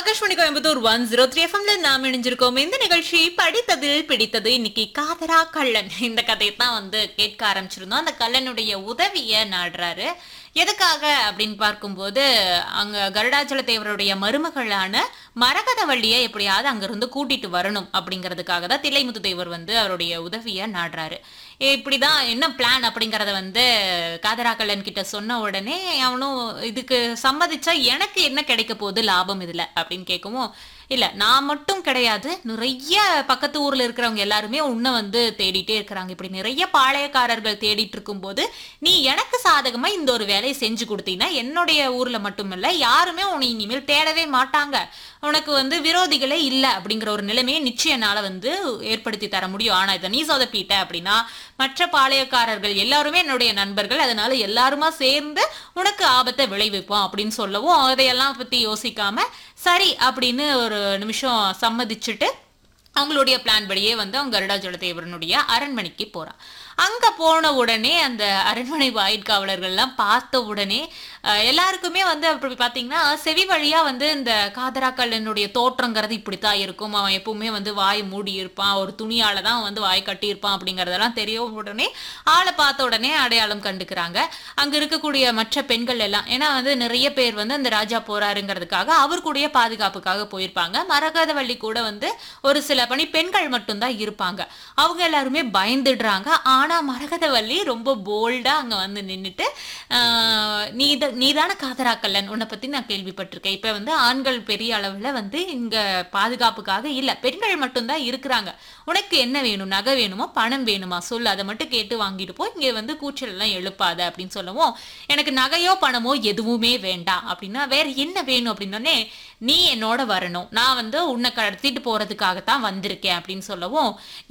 Akashvani Coimbatore one zero three எஃப்எம்ல நாம் இணைஞ்சிருக்கோம் இந்த நிகழ்ச்சி படித்ததில் பிடித்தது இன்னைக்கு காதரா கள்ளன் இந்த கதையை தான் வந்து கேட்க ஆரம்பிச்சிருந்தோம் அந்த கள்ளனுடைய உதவிய நாடுறாரு எதுக்காக அப்படின்னு பார்க்கும்போது அங்க கருடாச்சல தேவருடைய மருமகளான மரகதவள்ளியை எப்படியாவது அங்கிருந்து கூட்டிட்டு வரணும் அப்படிங்கிறதுக்காக தான் தில்லைமுத்து தேவர் வந்து அவருடைய உதவிய நாடுறாரு இப்படிதான் என்ன பிளான் அப்படிங்கறத வந்து காதரா கள்ளன் கிட்ட சொன்ன உடனே அவனும் இதுக்கு சம்மதிச்சா எனக்கு என்ன கிடைக்க போகுது லாபம் இதுல அப்படின்னு கேட்கவும் இல்ல நான் மட்டும் கிடையாது நிறைய பக்கத்து ஊர்ல இருக்கிறவங்க எல்லாருமே உன்னை வந்து தேடிட்டே இருக்கிறாங்க இப்படி நிறைய பாளையக்காரர்கள் தேடிட்டு இருக்கும்போது நீ எனக்கு சாதகமா இந்த ஒரு வேலையை செஞ்சு கொடுத்தீங்கன்னா என்னுடைய ஊர்ல மட்டுமில்ல யாருமே உன்னை இனிமேல் தேடவே மாட்டாங்க உனக்கு வந்து விரோதிகளே இல்ல அப்படிங்கிற ஒரு நிலைமையை நிச்சயம் என்னால வந்து ஏற்படுத்தி தர முடியும் ஆனா இதை நீ சொதப்பிட்ட அப்படின்னா மற்ற பாளையக்காரர்கள் எல்லாருமே என்னுடைய நண்பர்கள் அதனால எல்லாருமா சேர்ந்து உனக்கு ஆபத்தை விளைவிப்போம் அப்படின்னு சொல்லவும் அதையெல்லாம் பத்தி யோசிக்காம சரி அப்படின்னு ஒரு நிமிஷம் சம்மதிச்சுட்டு அவங்களுடைய பிளான் படியே வந்து அவங்க கருடாஜோட தேவரனுடைய அரண்மனைக்கு போறான் அங்க போன உடனே அந்த அரண்மனை வாயிற்காவலர்கள்லாம் பார்த்த உடனே அஹ், எல்லாருக்குமே வந்து அப்படி பார்த்தீங்கன்னா செவி வழியா வந்து இந்த காதரா கல்லனுடைய தோற்றங்கிறது இப்படித்தான் இருக்கும் அவன் எப்பவுமே வந்து வாய் மூடி இருப்பான் ஒரு துணியால தான் வந்து வாய் கட்டி இருப்பான் அப்படிங்கறதெல்லாம் தெரிய உடனே ஆளை பார்த்த உடனே அடையாளம் கண்டுக்கிறாங்க அங்க இருக்கக்கூடிய மற்ற பெண்கள் எல்லாம் ஏன்னா வந்து நிறைய பேர் வந்து அந்த ராஜா போறாருங்கிறதுக்காக அவர் கூடயே பாதுகாப்புக்காக போயிருப்பாங்க மரகதவள்ளி கூட வந்து ஒரு சில பணி பெண்கள் மட்டும்தான் இருப்பாங்க அவங்க எல்லாருமே பயந்துடுறாங்க ஆனா மரகதவள்ளி ரொம்ப போல்டா அங்க வந்து நின்னுட்டு ஆஹ், நீ நீதான காதரா கல்லன் உன்னை பத்தி நான் கேள்விப்பட்டிருக்கேன் இப்ப வந்து ஆண்கள் பெரிய அளவுல வந்து இங்க பாதுகாப்புக்காக இல்ல பெண்கள் மட்டும்தான் இருக்கிறாங்க உனக்கு என்ன வேணும் நகை வேணுமா பணம் வேணுமா சொல்லு அதை மட்டும் கேட்டு வாங்கிட்டு போ இங்க வந்து கூச்சல் எல்லாம் எழுப்பாத அப்படின்னு சொல்லவும் எனக்கு நகையோ பணமோ எதுவுமே வேண்டாம் அப்படின்னா வேற என்ன வேணும் அப்படின்னோடனே நீ என்னோட வரணும் நான் வந்து உன்னை கடத்திட்டு போறதுக்காகத்தான் வந்திருக்கேன் அப்படின்னு சொல்லவும்